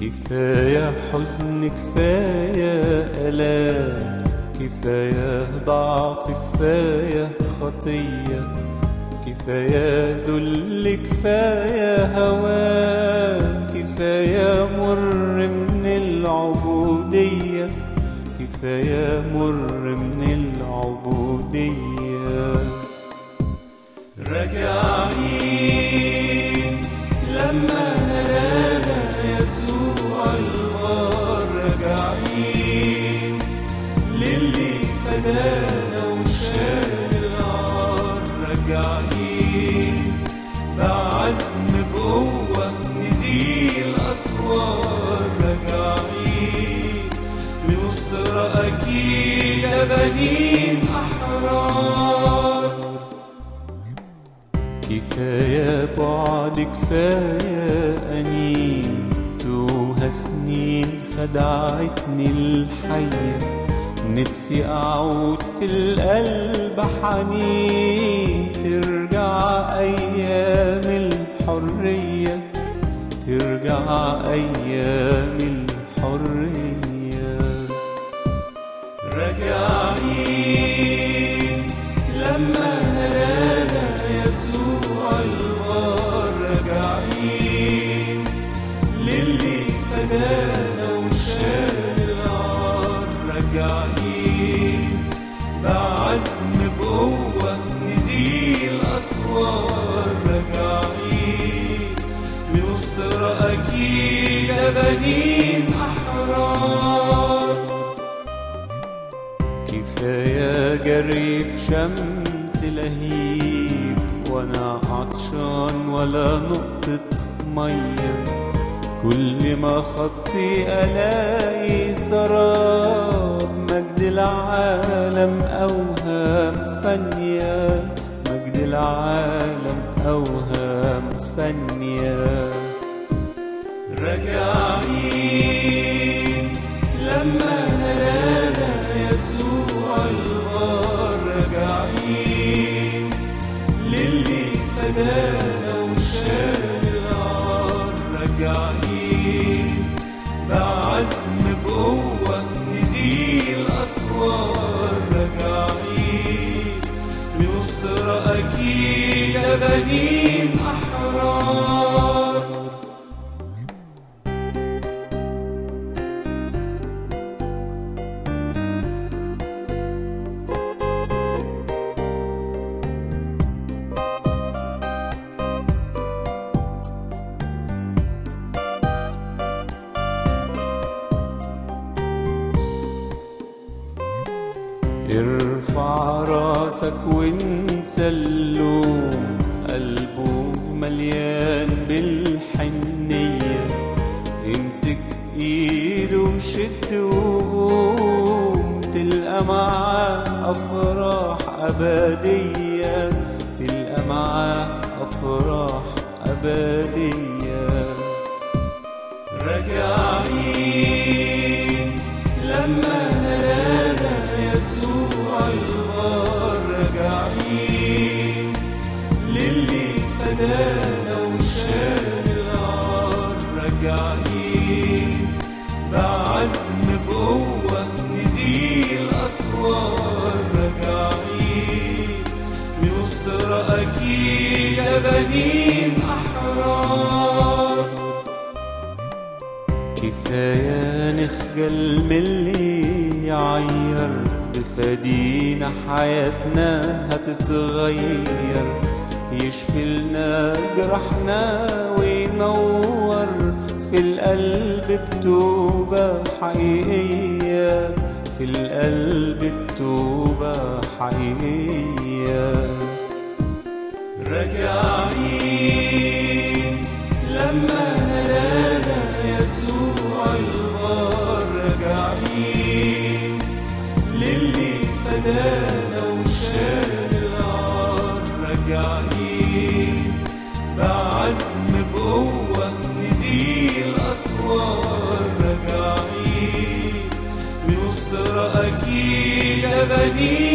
كفاية حزن كفاية ألام كفاية ضعف كفاية خطية كفاية ذل كفاية هوان كفاية مر من العبودية كفاية مر من العبودية راجعين لما نرانا يسوع البار راجعين للي فدانا وشال العار راجعين بعزم بقوة نزيل أسوار راجعين بنصرة أكيد يا بنين أحرار كفاية بعد كفاية أنين توها سنين خدعتني الحية نفسي أعود في القلب حنين ترجع أيام الحرية ترجع أيام الحرية راجعين لما نرانا يسوع البار راجعين للي فدانا وشال العار راجعين بعزم بقوة نزيل أسوار راجعين بنصرة أكيد يا بنين أحرار كفاية جري في شمس لهيب وانا عطشان ولا نقطة مية كل ما خطي الاقي سراب مجد العالم اوهام فانية مجد العالم اوهام فانية راجعين لما نرانا يسوع البار راجعين للي فدانا وشال العار راجعين بعزم بقوة نزيل أسوار راجعين بنصرة أكيد يا بنين أحرار ارفع راسك وانسى اللوم قلبه مليان بالحنية امسك ايده وشد وقوم تلقى معاه افراح ابدية تلقى معاه افراح ابدية راجعين لما نرانا يسوع البار راجعين للي فدانا وشال العار راجعين بعزم بقوة نزيل أسوار راجعين بنصرة أكيد يا بنين أحرار كفاية نخجل من اللي يعير بفدينا حياتنا هتتغير يشفي لنا جرحنا وينور في القلب بتوبة حقيقية في القلب بتوبة حقيقية راجعين لما نرانا يسوع البار راجعين للي فدانا وشال العار راجعين بعزم بقوة نزيل أسوار راجعين بنصرة أكيد يا بنين